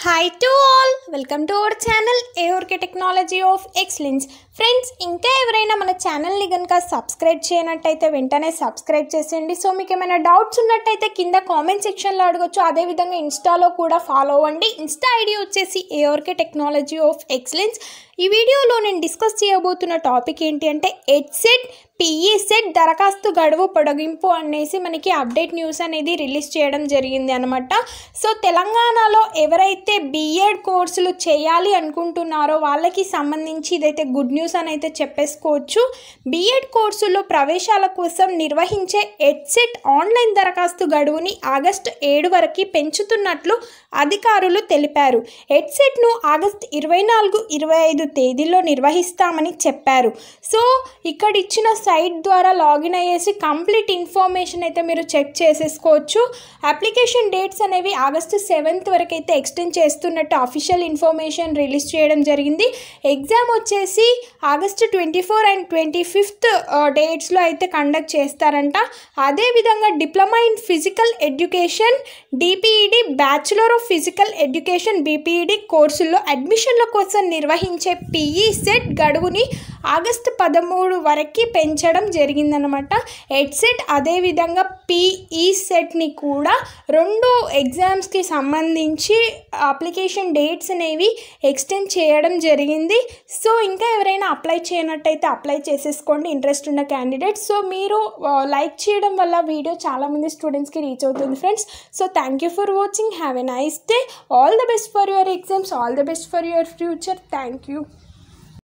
hi to all welcome to our channel AORK technology of excellence friends ఇంకా ఎవరైనా మన ఛానల్ని కనుక సబ్స్క్రైబ్ చేయనట్టయితే వెంటనే సబ్స్క్రైబ్ చేసేయండి సో మీకు ఏమైనా డౌట్స్ ఉన్నట్టయితే కింద కామెంట్ సెక్షన్లో అడగొచ్చు అదేవిధంగా ఇన్స్టాలో కూడా ఫాలో అవ్వండి ఇన్స్టా ఐడి వచ్చేసి ఏఓర్కే టెక్నాలజీ ఆఫ్ ఎక్సలెన్స్ ఈ వీడియోలో నేను డిస్కస్ చేయబోతున్న టాపిక్ ఏంటి అంటే ఎడ్సెట్ పిఈ సెట్ దరఖాస్తు గడువు పొడిగింపు అనేసి మనకి అప్డేట్ న్యూస్ అనేది రిలీజ్ చేయడం జరిగింది అనమాట సో తెలంగాణలో ఎవరైతే బీఎడ్ కోర్సులు చేయాలి అనుకుంటున్నారో వాళ్ళకి సంబంధించి ఇదైతే గుడ్ న్యూస్ అని అయితే చెప్పేసుకోవచ్చు బీఎడ్ కోర్సుల్లో ప్రవేశాల కోసం నిర్వహించే ఎడ్సెట్ ఆన్లైన్ దరఖాస్తు గడువుని ఆగస్టు ఏడు వరకు పెంచుతున్నట్లు అధికారులు తెలిపారు ఎడ్సెట్ను ఆగస్టు ఇరవై నాలుగు ఇరవై ఐదు తేదీల్లో నిర్వహిస్తామని చెప్పారు సో ఇక్కడ ఇచ్చిన సైట్ ద్వారా లాగిన్ అయ్యేసి కంప్లీట్ ఇన్ఫర్మేషన్ అయితే మీరు చెక్ చేసేసుకోవచ్చు అప్లికేషన్ డేట్స్ అనేవి ఆగస్టు సెవెంత్ వరకు అయితే ఎక్స్టెండ్ చేస్తున్నట్టు అఫీషియల్ ఇన్ఫర్మేషన్ రిలీజ్ చేయడం జరిగింది ఎగ్జామ్ వచ్చేసి August twenty four and twenty fifth డేట్స్లో అయితే కండక్ట్ చేస్తారంట అదేవిధంగా diploma in physical education DPED bachelor of physical education BPED కోర్సుల్లో అడ్మిషన్ల కోసం నిర్వహించే పిఈ సెట్ గడువుని ఆగస్టు పదమూడు వరకు పెంచడం జరిగిందనమాట ఎడ్సెట్ అదేవిధంగా పిఈ సెట్ని కూడా రెండు ఎగ్జామ్స్కి సంబంధించి అప్లికేషన్ డేట్స్ అనేవి ఎక్స్టెండ్ చేయడం జరిగింది సో ఇంకా ఎవరైనా అప్లై చేయనట్టయితే అప్లై చేసేసుకోండి ఇంట్రెస్ట్ ఉన్న క్యాండిడేట్స్ సో మీరు లైక్ చేయడం వల్ల వీడియో చాలామంది స్టూడెంట్స్కి రీచ్ అవుతుంది friends so thank you for watching have a nice day all the best for your exams all the best for your future thank you